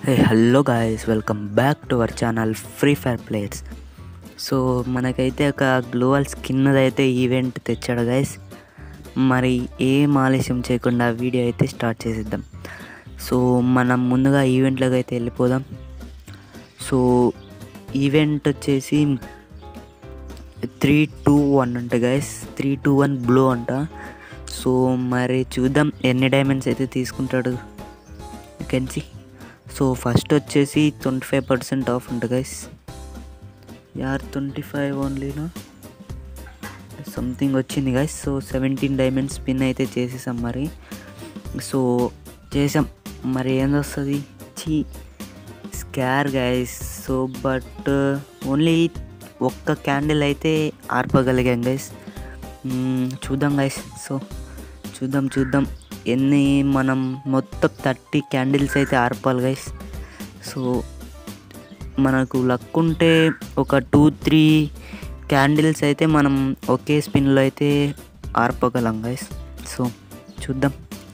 Hey hello guys welcome back to our channel Free Fire players so మనకైతే ఒక global skin అయితే event తెచ్చాడు guys మరి ఏం ఆలస్యం చేయకుండా వీడియో అయితే స్టార్ట్ చేసేద్దాం సో మనం ముందుగా ఈవెంట్లోకి అయితే వెళ్ళిపోదాం సో ఈవెంట్ వచ్చేసి త్రీ టూ వన్ అంట guys three two one blow అంట సో మరి చూద్దాం ఎన్ని డైమండ్స్ అయితే తీసుకుంటాడు కెన్ సి సో ఫస్ట్ వచ్చేసి ట్వంటీ ఫైవ్ పర్సెంట్ ఆఫ్ ఉంటుంది గైస్ యార్ ట్వంటీ ఫైవ్ ఓన్లీనా సంథింగ్ వచ్చింది guys so seventeen diamonds spin అయితే చేసేసాం మరి సో చేసాం మరి ఏందొస్తుంది చీ స్కార్ గైస్ సో బట్ ఓన్లీ ఒక్క క్యాండిల్ అయితే ఆర్పగలిగాం గైస్ చూద్దాం గైస్ సో చూద్దాం చూద్దాం ఎన్ని మనం మొత్తం థర్టీ క్యాండిల్స్ అయితే ఆర్పాలి గైస్ సో మనకు లక్ ఉంటే ఒక టూ త్రీ క్యాండిల్స్ అయితే మనం ఒకే స్పిన్లో అయితే ఆర్పగలం గైస్ సో చూద్దాం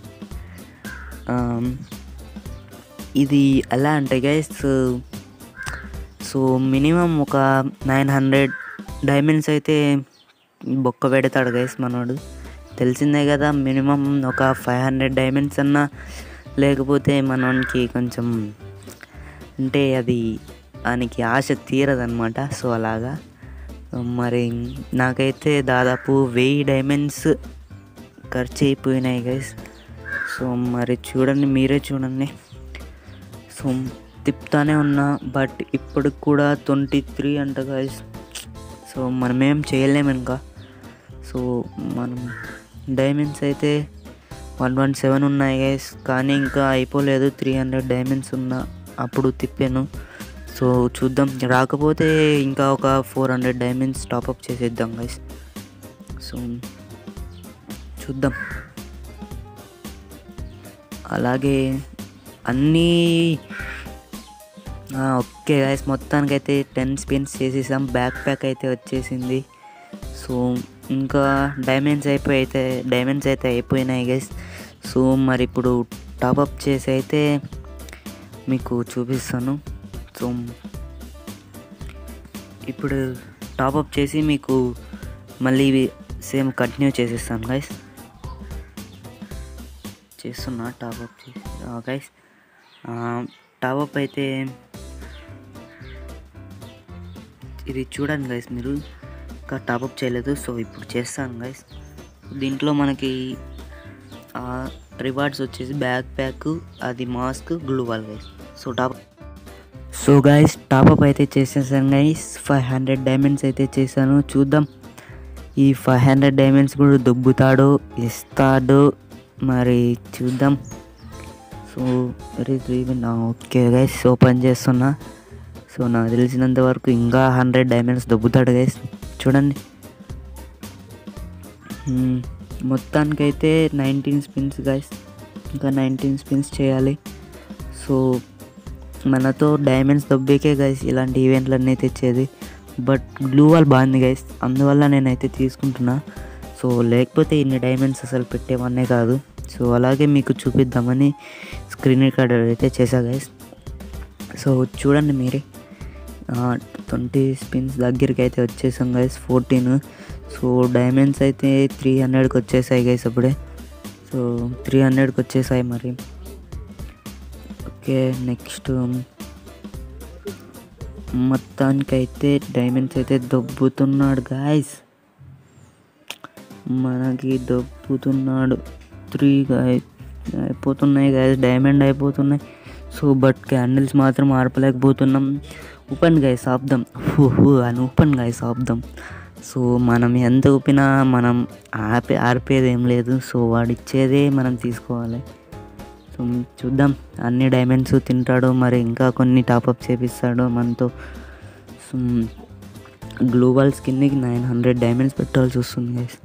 ఆమ్, ఇది ఎలా అంటే గైస్ సో మినిమం ఒక నైన్ హండ్రెడ్ డైమండ్స్ అయితే బొక్క పెడతాడు గైస్ మనోడు తెలిసిందే కదా మినిమం ఒక ఫైవ్ హండ్రెడ్ డైమండ్స్ అన్నా లేకపోతే మనోనికి కొంచెం అంటే అది ఆయనకి ఆశ తీరదనమాట సో అలాగా మరి నాకైతే దాదాపు వెయ్యి డైమండ్స్ ఖర్చు అయిపోయినాయి గైస్ సో మరి చూడండి మీరే చూడండి సో తిప్పుతానే ఉన్నా బట్ ఇప్పటికి కూడా ట్వంటీ త్రీ అంట గైస్ సో మనమేం చేయలేము ఇంకా సో మనం డైమండ్స్ అయితే వన్ వన్ సెవెన్ ఉన్నాయి గైస్ కానీ ఇంకా అయిపోలేదు త్రీ హండ్రెడ్ డైమండ్స్ ఉన్నా అప్పుడు తిప్పాను సో చూద్దాం రాకపోతే ఇంకా ఒక ఫోర్ హండ్రెడ్ డైమండ్స్ టాప్అప్ చేసేద్దాం గైస్ సో చూద్దాం అలాగే అన్నీ ఆ, ఓకే గైస్ మొత్తానికైతే టెన్ స్పిన్స్ చేసేసాం బ్యాక్ ప్యాక్ అయితే వచ్చేసింది సో ఇంకా డైమండ్స్ అయిపోయి అయితే డైమండ్స్ అయితే అయిపోయినాయి గైస్ సో మరి ఇప్పుడు టాప్అప్ చేసి అయితే మీకు చూపిస్తాను సో ఇప్పుడు టాప్అప్ చేసి మీకు మళ్ళీ సేమ్ కంటిన్యూ చేసేస్తాను గైస్ చేస్తున్నా టాప్అప్ చేసి గైస్ టాప్అప్ అయితే ఇది చూడండి గైస్ మీరు ఇంకా టాప్అప్ చేయలేదు సో ఇప్పుడు చేస్తాను గైస్ దీంట్లో మనకి రివార్డ్స్ వచ్చేసి బ్యాక్ ప్యాక్ అది mask glue wall guys so top so guys top up అయితే చేసేసాను గైస్ ఫైవ్ హండ్రెడ్ డైమండ్స్ అయితే చేశాను చూద్దాం ఈ ఫైవ్ హండ్రెడ్ డైమండ్స్ కూడా దొబ్బుతాడు ఇస్తాడు మరి చూద్దాం సో వెరీ రీవెన్ ఓకే గైస్ ఓపెన్ చేస్తున్నా సో నాకు తెలిసినంత వరకు ఇంకా హండ్రెడ్ డైమండ్స్ దొబ్బుతాడు గైస్ చూడండి మ్మ్. మొత్తానికైతే నైన్టీన్ స్పిన్స్ గైస్ ఇంకా నైన్టీన్ స్పిన్స్ చేయాలి సో మనతో డైమండ్స్ దొబ్బేకే గైస్ ఇలాంటి ఈవెంట్లన్నీ తెచ్చేది బట్ గ్లూ వాల్ బాగుంది గైస్ అందువల్ల నేనైతే తీసుకుంటున్నా సో లేకపోతే ఇన్ని డైమండ్స్ అసలు పెట్టేవన్నే కాదు సో అలాగే మీకు చూపిద్దామని స్క్రీన్ రికార్డర్ అయితే చేశా గైస్ సో చూడండి మీరే ట్వంటీ స్పిన్స్ దగ్గరికి అయితే వచ్చేసాం గైస్ ఫోర్టీన్ సో డైమండ్స్ అయితే త్రీ హండ్రెడ్కి వచ్చేసాయి గైస్ అప్పుడే సో త్రీ హండ్రెడ్కి వచ్చేసాయి మరి ఓకే నెక్స్ట్ మొత్తానికైతే డైమండ్స్ అయితే దొబ్బుతున్నాడు గాయస్ మనకి దొబ్బుతున్నాడు త్రీ గాయ అయిపోతున్నాయి గాయస్ డైమండ్ అయిపోతున్నాయి సో బట్ క్యాండిల్స్ మాత్రం ఆర్పలేకపోతున్నాం ఓపెన్ గైస్ ఆపుదాం హూ అని ఓపెన్ గైస్ ఆపుదాం సో మనం ఎంత ఊపినా మనం ఆపే ఆర్పేది ఏం లేదు సో వాడు ఇచ్చేదే మనం తీసుకోవాలి సో చూద్దాం అన్ని డైమండ్స్ తింటాడు మరి ఇంకా కొన్ని టాప్అప్ చేపిస్తాడు మనతో సో గ్లోబల్ స్కిన్కి నైన్ హండ్రెడ్ డైమండ్స్ పెట్టాల్సి వస్తుంది గైస్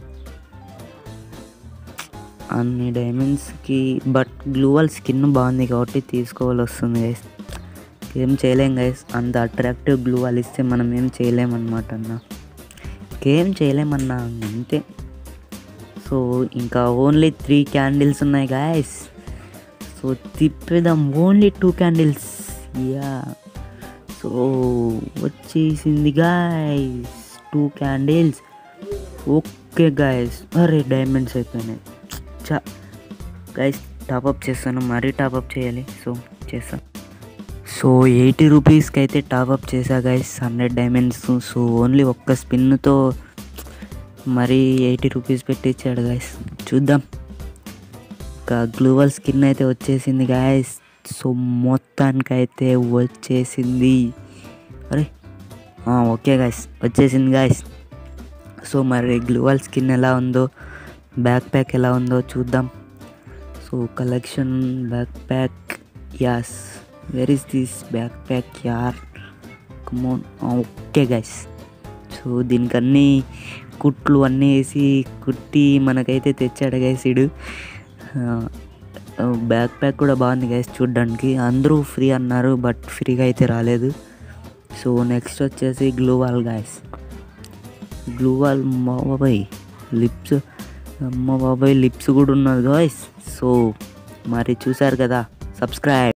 అన్ని డైమండ్స్కి బట్ గ్లూవల్ స్కిన్ బాగుంది కాబట్టి తీసుకోవాలి వస్తుంది గైస్ ఏం చేయలేం గైస్ అంత అట్రాక్టివ్ గ్లూవల్ ఇస్తే మనం ఏం చేయలేమన్నమాట అన్న ఏం చేయలేమన్నా అంతే సో ఇంకా ఓన్లీ త్రీ క్యాండిల్స్ ఉన్నాయి గాయస్ సో తిప్పేదాం only two candles yeah so వచ్చేసింది guys two candles okay guys అరే డైమండ్స్ అయిపోయినాయి చా గైస్ టాప్అప్ చేస్తాను మరీ టాప్అప్ చేయాలి సో చేస్తాను సో ఎయిటీ రూపీస్కి అయితే టాప్అప్ చేశా guys hundred diamonds so only ఒక్క స్పిన్తో మరీ ఎయిటీ రూపీస్ పెట్టి ఇచ్చాడు గైస్ చూద్దాం ఇంకా గ్లూవల్ స్కిన్ అయితే వచ్చేసింది గాయస్ సో మొత్తానికైతే వచ్చేసింది అరే ఆ, ఓకే గాయస్ వచ్చేసింది గాయస్ సో మరి గ్లూవల్ స్కిన్ ఎలా ఉందో బ్యాక్ ప్యాక్ ఎలా ఉందో చూద్దాం so collection backpack as where is this backpack యార్ కమోన్ ఓకే గైస్ సో దీనికి అన్ని కుట్లు అన్నీ వేసి కుట్టి మనకైతే తెచ్చాడు గైస్ ఇడు బ్యాక్ ప్యాక్ కూడా బాగుంది గైస్ చూడడానికి అందరూ ఫ్రీ అన్నారు బట్ ఫ్రీగా అయితే రాలేదు సో నెక్స్ట్ వచ్చేసి glue wall guys glue wall మా బాబాయ్ లిప్స్ అమ్మ బాబాయ్ లిప్స్ కూడా ఉన్నది గాయస్ సో మరి చూసారు కదా సబ్స్క్రైబ్